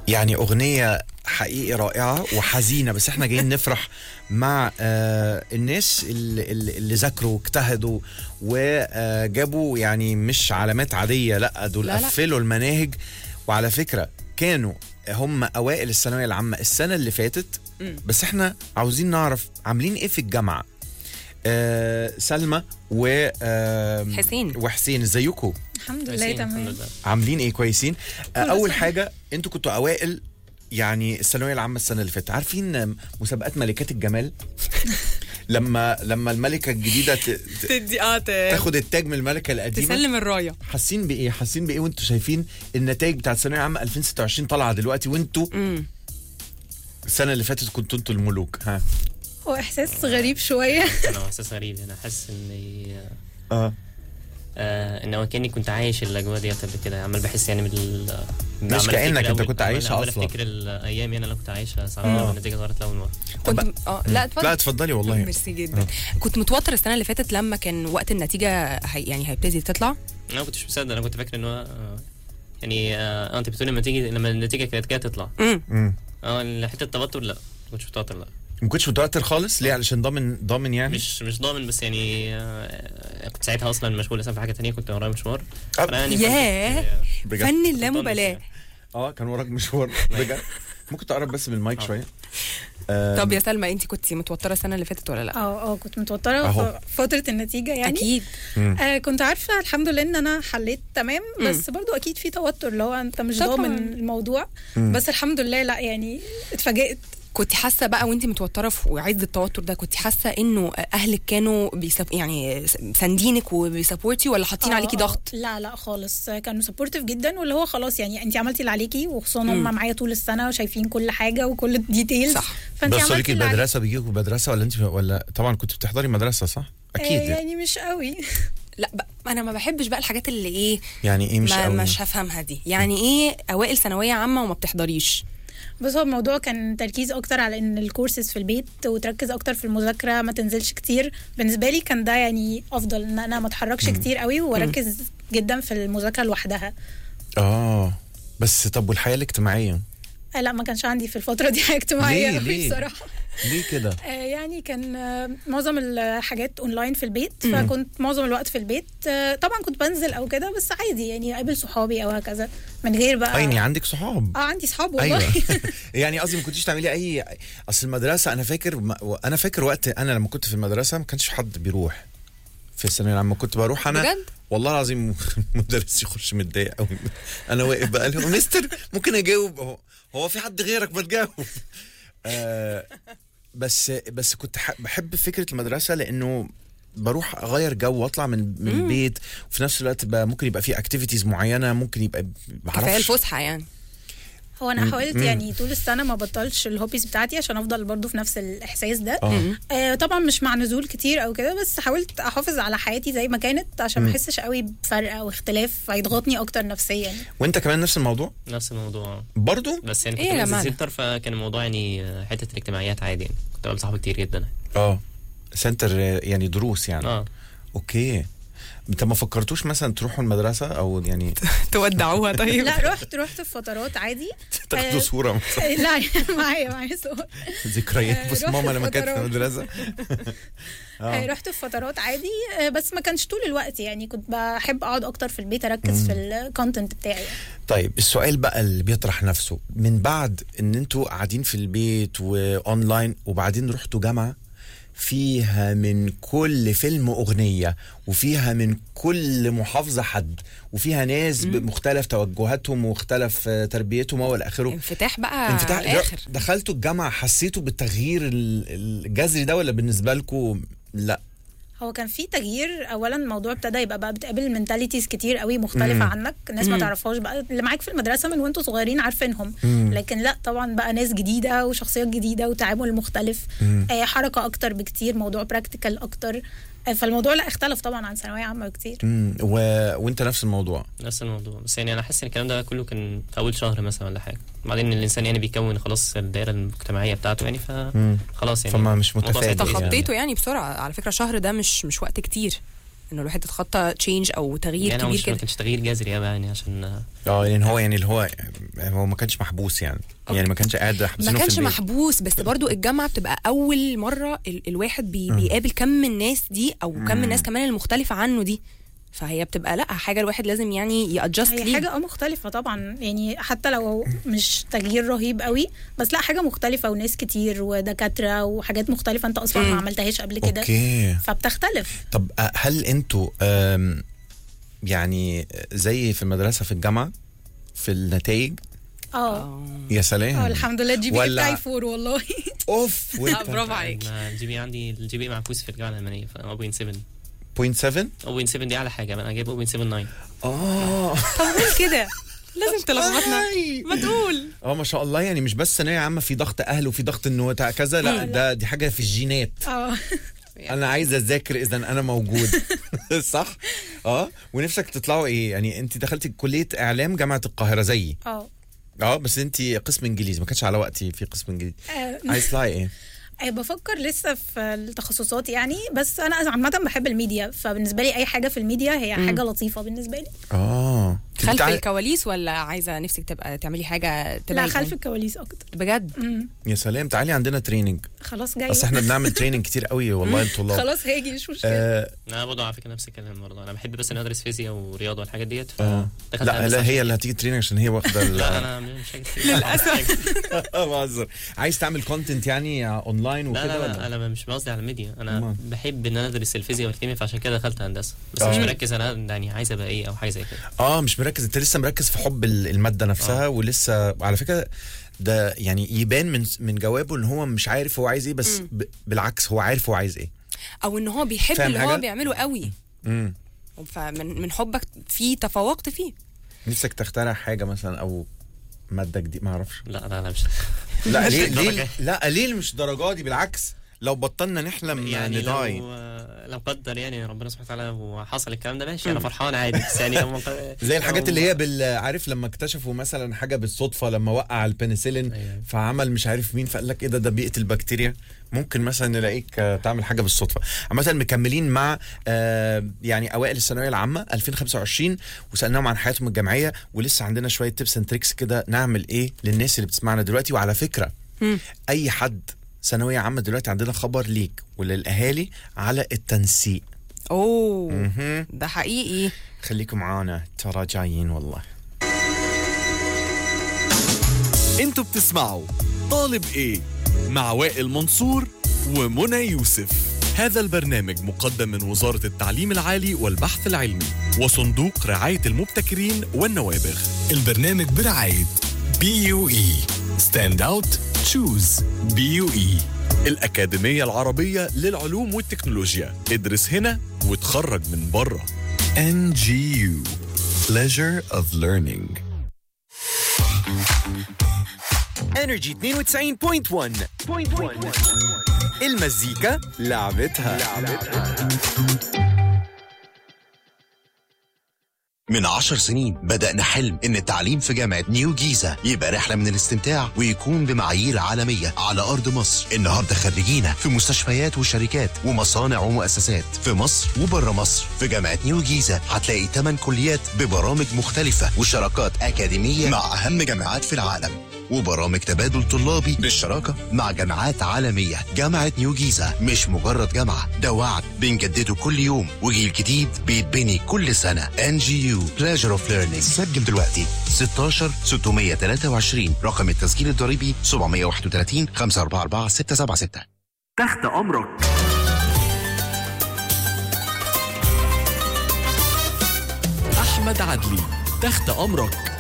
يعني اغنيه حقيقي رائعه وحزينه بس احنا جايين نفرح مع آه الناس اللي, اللي اللي ذاكروا واجتهدوا وجابوا يعني مش علامات عاديه لا دول لا، لا. قفلوا المناهج وعلى فكره كانوا هم اوائل الثانويه العامه السنه اللي فاتت مم. بس احنا عاوزين نعرف عاملين ايه في الجامعه آه سلمى و آه حسين. وحسين ازيكم الحمد لله كويسين، الحمد تمام لله. عاملين ايه كويسين آه كله اول تمام. حاجه انتوا كنتوا اوائل يعني الثانويه العامه السنه اللي فاتت عارفين مسابقات ملكات الجمال لما لما الملكه الجديده ت- ت- تدي اه ت- تاخد التاج من الملكه القديمه تسلم الرايه حاسين بايه حاسين بايه وانتوا شايفين النتائج بتاعت الثانويه العامه 2026 طالعه دلوقتي وانتوا امم السنه اللي فاتت كنتوا انتوا الملوك ها هو احساس غريب شويه انا احساس غريب انا حاسس اني اه آه ان هو كاني كنت عايش الاجواء ديت قبل كده عمال بحس يعني بال مش عمال كأنك أفتكر أنت أول- كنت عمال- عايشها عمال أصلاً. افتكر الايام يعني اللي انا كنت عايشها ساعه آه. لما النتيجه ظهرت لاول مره كنت اه لا اتفضل لا اتفضلي والله ميرسي جدا كنت متوتر السنه اللي فاتت لما كان وقت النتيجه هي يعني هيبتدي تطلع انا ما كنتش مصدق انا كنت فاكر ان هو آه، يعني اه انت بتقولي لما تيجي لما النتيجه كانت كده تطلع امم امم اه حته التوتر لا ما كنتش متوتر لا ما كنتش متوتر خالص ليه علشان ضامن ضامن يعني مش مش ضامن بس يعني آه كنت ساعتها اصلا مشغول اساسا في حاجه تانية كنت ورايا مشوار أب- فأنا يعني ياه. كنت- بجد فن كنت اللامبالاه مطنش اه كان وراك مشوار بجد ممكن تقرب بس من المايك آه. شويه آم، طب يا سلمى انت كنت متوتره السنه اللي فاتت ولا لا اه اه كنت متوتره أهو. في فتره النتيجه يعني اكيد مم. آه كنت عارفه الحمد لله ان انا حليت تمام مم. بس برضو اكيد في توتر اللي هو انت مش طبعاً. ضامن الموضوع مم. بس الحمد لله لا يعني اتفاجئت كنت حاسه بقى وانت متوتره في عز التوتر ده كنت حاسه انه اهلك كانوا بيسب يعني ساندينك وبيسابورتي ولا حاطين آه، عليكي آه. ضغط لا لا خالص كانوا سبورتيف جدا واللي هو خلاص يعني انت عملتي اللي عليكي وخصوصا مم. هم معايا طول السنه وشايفين كل حاجه وكل الديتيلز صح. فانت بس عملتي ليكي اللي عليكي. المدرسه بيجيكوا مدرسه ولا انت ولا طبعا كنت بتحضري مدرسه صح اكيد آه يعني مش قوي لا بقى انا ما بحبش بقى الحاجات اللي ايه يعني ايه مش ما قوي مش هفهمها دي يعني ايه اوائل ثانويه عامه وما بتحضريش بس هو الموضوع كان تركيز اكتر على ان الكورسز في البيت وتركز اكتر في المذاكره ما تنزلش كتير بالنسبه لي كان ده يعني افضل ان انا ما اتحركش كتير قوي واركز جدا في المذاكره لوحدها اه بس طب والحياه الاجتماعيه آه لا ما كانش عندي في الفتره دي حاجه اجتماعيه ليه؟ قوي ليه؟ بصراحه ليه كده آه يعني كان آه معظم الحاجات اونلاين في البيت فكنت معظم الوقت في البيت آه طبعا كنت بنزل او كده بس عادي يعني اقابل صحابي او هكذا من غير بقى يعني عندك صحاب اه عندي صحاب والله ايوه يعني قصدي ما كنتش تعملي اي اصل المدرسه انا فاكر ما- انا فاكر وقت انا لما كنت في المدرسه ما كانش حد بيروح في الثانويه العامه كنت بروح انا بجد؟ والله العظيم المدرس يخش متضايق قوي انا واقف بقى له مستر ممكن اجاوب هو, هو في حد غيرك ما تجاوب آه بس بس كنت ح- بحب فكره المدرسه لانه بروح اغير جو واطلع من من البيت وفي نفس الوقت بقى ممكن يبقى في اكتيفيتيز معينه ممكن يبقى كفايه بعرفش الفسحه يعني هو انا حاولت مم. يعني طول السنه ما بطلش الهوبيز بتاعتي عشان افضل برضو في نفس الاحساس ده اه آه طبعا مش مع نزول كتير او كده بس حاولت احافظ على حياتي زي ما كانت عشان ما احسش قوي بفرق او اختلاف هيضغطني اكتر نفسيا وانت كمان نفس الموضوع نفس الموضوع برضو بس يعني إيه كنت يا بنزل جماعة؟ سنتر فكان الموضوع يعني آه، حته الاجتماعيات عادي يعني كنت بقابل صحابي كتير جدا اه سنتر آه، يعني دروس يعني اه اوكي انت ما فكرتوش مثلا تروحوا المدرسه او يعني تودعوها طيب لا رحت رحت في فترات عادي تاخدوا آه، صوره مثلا آه، لا معايا معايا صور ذكريات آه، بص رحت ماما لما كانت في فترات. المدرسه آه، اه رحت في فترات عادي آه، بس ما كانش طول الوقت يعني كنت بحب اقعد اكتر في البيت اركز في الكونتنت بتاعي طيب السؤال بقى اللي بيطرح نفسه من بعد ان انتوا قاعدين في البيت واونلاين وبعدين رحتوا جامعه فيها من كل فيلم اغنيه وفيها من كل محافظه حد وفيها ناس بمختلف توجهاتهم ومختلف آه، تربيتهم والى اخره انفتاح بقى انفتاح على الاخر دخلتوا الجامعه حسيتوا بالتغيير ال- الجذري ده ولا بالنسبه لكم لا هو كان في تغيير اولا الموضوع ابتدى يبقى بقى بتقابل منتاليتيز كتير قوي مختلفه عنك ناس ما تعرفهاش بقى اللي معاك في المدرسه من وانتوا صغيرين عارفينهم لكن لا طبعا بقى ناس جديده وشخصيات جديده وتعامل مختلف آه حركه اكتر بكتير موضوع براكتيكال اكتر آه فالموضوع لا اختلف طبعا عن ثانويه عامه بكتير مم. و... وانت نفس الموضوع نفس الموضوع بس يعني انا حاسس ان الكلام ده كله كان في اول شهر مثلا ولا حاجه بعدين الانسان يعني بيكون خلاص الدائره المجتمعيه بتاعته يعني فخلاص يعني فما مش الموضوع متفادي ساعتها يعني. تخطيته يعني بسرعه على فكره شهر ده مش مش وقت كتير انه الواحد يتخطى تشينج او تغيير يعني هو كبير مش ما كده كانش تغيير جذري قوي يعني عشان آه، اه يعني هو يعني اللي هو هو ما كانش محبوس يعني يعني ما كانش قاعد ما حابسينه في كانش البيت. محبوس بس برضو الجامعه بتبقى اول مره ال الواحد بي بيقابل كم من الناس دي او كم من الناس كمان المختلفه عنه دي فهي بتبقى لا حاجه الواحد لازم يعني يادجست هي ليه حاجة اه مختلفة طبعا يعني حتى لو مش تغيير رهيب قوي بس لا حاجة مختلفة وناس كتير ودكاترة وحاجات مختلفة انت اصلا ما عملتهاش قبل كده اوكي فبتختلف طب آه، هل انتوا آم، يعني زي في المدرسه في الجامعه في النتائج اه يا سلام اه الحمد لله الجي بي ولا- بتاعي فور والله اوف آه، برافو عليك أنا الجي بي عندي الجي بي معكوس في الجامعه الالمانيه ف 0.7 بوينت 7 0.7 دي اعلى حاجه انا جايب 0.79 اه طب قول كده لازم تلخبطنا ما تقول اه ما شاء الله يعني مش بس ثانويه عامه في ضغط اهل وفي ضغط انه تع- كذا لا ده دي حاجه في الجينات اه انا عايز اذاكر اذا انا موجود صح اه ونفسك تطلعوا ايه يعني انت دخلتي كليه اعلام جامعه القاهره زيي اه اه بس انت قسم انجليزي ما كانش على وقتي في قسم انجليزي آه، عايز تطلعي ايه آه، بفكر لسه في التخصصات يعني بس انا عامة بحب الميديا فبالنسبة لي اي حاجة في الميديا هي حاجة لطيفة بالنسبة لي اه خلف بتاع- الكواليس ولا عايزه نفسك تبقى تعملي حاجه لا تبقى خلف الكواليس اكتر بجد مم. يا سلام تعالي عندنا تريننج خلاص جاي اصل احنا بنعمل تريننج كتير قوي والله الطلاب خلاص هاجي مش مشكلة آه انا برضه على فكره نفس الكلام برضه انا بحب بس اني ادرس فيزياء ورياضه والحاجات ديت آه. فدخلت لا هندسة لا هي عشان- اللي هتيجي تريننج عشان هي واخده ال- لا انا مش حاجه للأسف. اه بهزر عايز تعمل كونتنت يعني اونلاين لا وكده لا لا ولا انا مش قصدي على الميديا انا أمال؟ بحب ان انا ادرس الفيزياء والكيمياء فعشان كده دخلت هندسه بس آه. مش مركز انا يعني عايز ابقى ايه او حاجه زي كده اه مش مركز انت لسه مركز في حب ال- الماده نفسها آه. ولسه على فكره ده يعني يبان من من جوابه ان هو مش عارف هو عايز ايه بس ب- بالعكس هو عارف هو عايز ايه او ان هو بيحب فاهم اللي حاجة؟ هو بيعمله قوي امم فمن من حبك فيه تفوقت فيه نفسك تخترع حاجه مثلا او ماده جديده ما اعرفش لا لا لا مش لا ليه الدرجة. ليه لا ليه مش درجات دي بالعكس لو بطلنا نحلم يعني نداي لو لو قدر يعني ربنا سبحانه وتعالى وحصل الكلام ده ماشي انا فرحان عادي بس يعني لو زي الحاجات اللي هي بال عارف لما اكتشفوا مثلا حاجه بالصدفه لما وقع البنسلين أيوة. فعمل مش عارف مين فقال لك ايه ده ده بيقتل بكتيريا ممكن مثلا نلاقيك آه، تعمل حاجه بالصدفه عامه مكملين مع آه، يعني اوائل الثانويه العامه 2025 وسالناهم عن حياتهم الجامعيه ولسه عندنا شويه تيبس اند تريكس كده نعمل ايه للناس اللي بتسمعنا دلوقتي وعلى فكره اي حد ثانويه عامه دلوقتي عندنا خبر ليك وللاهالي على التنسيق اوه مهم. ده حقيقي خليكم معانا ترى جايين والله انتوا بتسمعوا طالب ايه مع وائل منصور ومنى يوسف هذا البرنامج مقدم من وزارة التعليم العالي والبحث العلمي وصندوق رعاية المبتكرين والنوابغ البرنامج برعاية بي يو اي ستاند اوت تشوز بي يو اي الأكاديمية العربية للعلوم والتكنولوجيا ادرس هنا وتخرج من بره NGU Pleasure of Learning انرجي 92.1 المزيكا لعبتها من عشر سنين بدأنا حلم إن التعليم في جامعة نيو جيزة يبقى رحلة من الاستمتاع ويكون بمعايير عالمية على أرض مصر النهاردة خريجينا في مستشفيات وشركات ومصانع ومؤسسات في مصر وبره مصر في جامعة نيو جيزة هتلاقي 8 كليات ببرامج مختلفة وشراكات أكاديمية مع أهم جامعات في العالم وبرامج تبادل طلابي بالشراكة مع جامعات عالمية جامعة نيو جيزة مش مجرد جامعة ده وعد بنجدده كل يوم وجيل جديد بيتبني كل سنة NGU Pleasure of Learning سجل دلوقتي 16 623 رقم التسجيل الضريبي 731 544 676 تحت امرك أحمد عدلي تحت أمرك